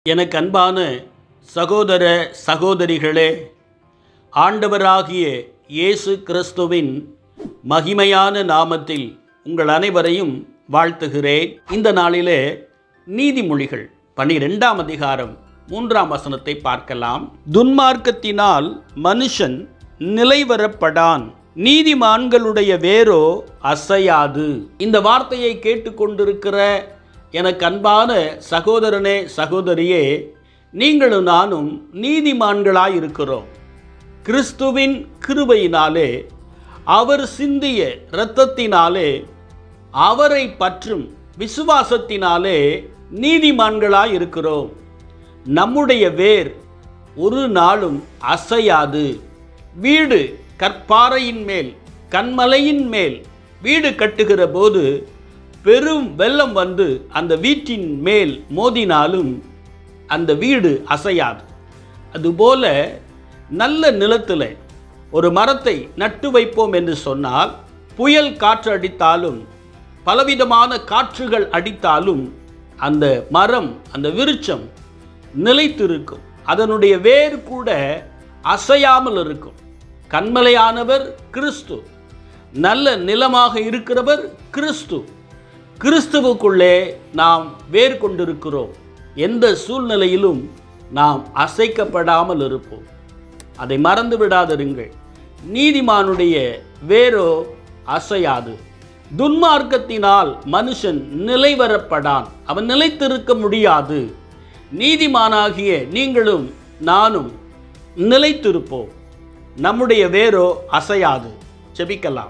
எனக்கு அன்பான சகோதர சகோதரிகளே ஆண்டவராகிய இயேசு கிறிஸ்துவின் மகிமையான நாமத்தில் உங்கள் அனைவரையும் வாழ்த்துகிறேன் இந்த நாளிலே நீதிமொழிகள் பனிரெண்டாம் அதிகாரம் மூன்றாம் வசனத்தை பார்க்கலாம் துன்மார்க்கத்தினால் மனுஷன் நிலைவரப்படான் நீதிமான்களுடைய வேரோ அசையாது இந்த வார்த்தையை கேட்டுக்கொண்டிருக்கிற எனக்கு அன்பான சகோதரனே சகோதரியே நீங்களும் நானும் நீதிமான்களாய் இருக்கிறோம் கிறிஸ்துவின் கிருபையினாலே அவர் சிந்திய இரத்தத்தினாலே அவரை பற்றும் விசுவாசத்தினாலே நீதிமான்களாய் இருக்கிறோம் நம்முடைய வேர் ஒரு நாளும் அசையாது வீடு கற்பாறையின் மேல் கண்மலையின் மேல் வீடு கட்டுகிற போது பெரும் வெள்ளம் வந்து அந்த வீட்டின் மேல் மோதினாலும் அந்த வீடு அசையாது அதுபோல நல்ல நிலத்தில் ஒரு மரத்தை நட்டு வைப்போம் என்று சொன்னால் புயல் காற்று அடித்தாலும் பலவிதமான காற்றுகள் அடித்தாலும் அந்த மரம் அந்த விருட்சம் நிலைத்திருக்கும் அதனுடைய வேர் கூட அசையாமல் இருக்கும் கண்மலையானவர் கிறிஸ்து நல்ல நிலமாக இருக்கிறவர் கிறிஸ்து கிறிஸ்துவுக்குள்ளே நாம் வேர் கொண்டிருக்கிறோம் எந்த சூழ்நிலையிலும் நாம் அசைக்கப்படாமல் இருப்போம் அதை மறந்து விடாதிருங்கள் நீதிமானுடைய வேரோ அசையாது துன்மார்க்கத்தினால் மனுஷன் நிலைவரப்படான் அவன் நிலைத்திருக்க முடியாது நீதிமானாகிய நீங்களும் நானும் நிலைத்திருப்போம் நம்முடைய வேரோ அசையாது செபிக்கலாம்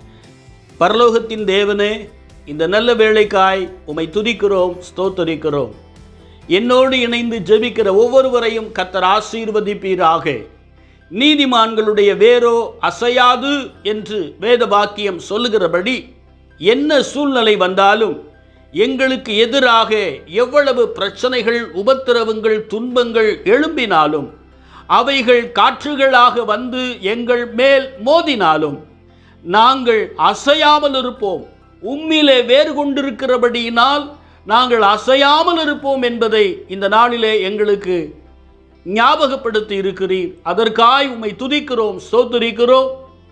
பரலோகத்தின் தேவனே இந்த நல்ல வேலைக்காய் உமை துதிக்கிறோம் ஸ்தோத்தரிக்கிறோம் என்னோடு இணைந்து ஜெபிக்கிற ஒவ்வொருவரையும் கத்தர் ஆசீர்வதிப்பீராக நீதிமான்களுடைய வேரோ அசையாது என்று வேத வாக்கியம் சொல்லுகிறபடி என்ன சூழ்நிலை வந்தாலும் எங்களுக்கு எதிராக எவ்வளவு பிரச்சனைகள் உபத்திரவங்கள் துன்பங்கள் எழும்பினாலும் அவைகள் காற்றுகளாக வந்து எங்கள் மேல் மோதினாலும் நாங்கள் அசையாமல் இருப்போம் உம்மிலே வேறு கொண்டிருக்கிறபடியினால் நாங்கள் அசையாமல் இருப்போம் என்பதை இந்த நாளிலே எங்களுக்கு ஞாபகப்படுத்தி இருக்கிறீர் அதற்காய் உம்மை துதிக்கிறோம் சோத்துரிக்கிறோம்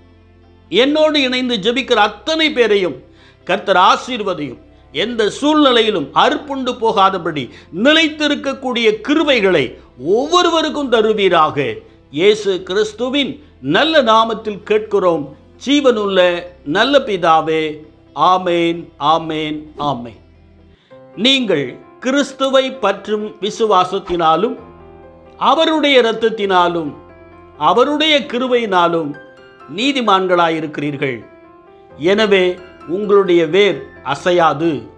என்னோடு இணைந்து ஜெபிக்கிற அத்தனை பேரையும் கர்த்தர் ஆசீர்வதியும் எந்த சூழ்நிலையிலும் அற்புண்டு போகாதபடி நிலைத்திருக்கக்கூடிய கிருபைகளை ஒவ்வொருவருக்கும் தருவீராக இயேசு கிறிஸ்துவின் நல்ல நாமத்தில் கேட்கிறோம் ஜீவனுள்ள நல்ல பிதாவே ஆமேன் ஆமேன் ஆமேன் நீங்கள் கிறிஸ்துவை பற்றும் விசுவாசத்தினாலும் அவருடைய இரத்தத்தினாலும் அவருடைய கிருபையினாலும் நீதிமான்களாயிருக்கிறீர்கள் எனவே உங்களுடைய வேர் அசையாது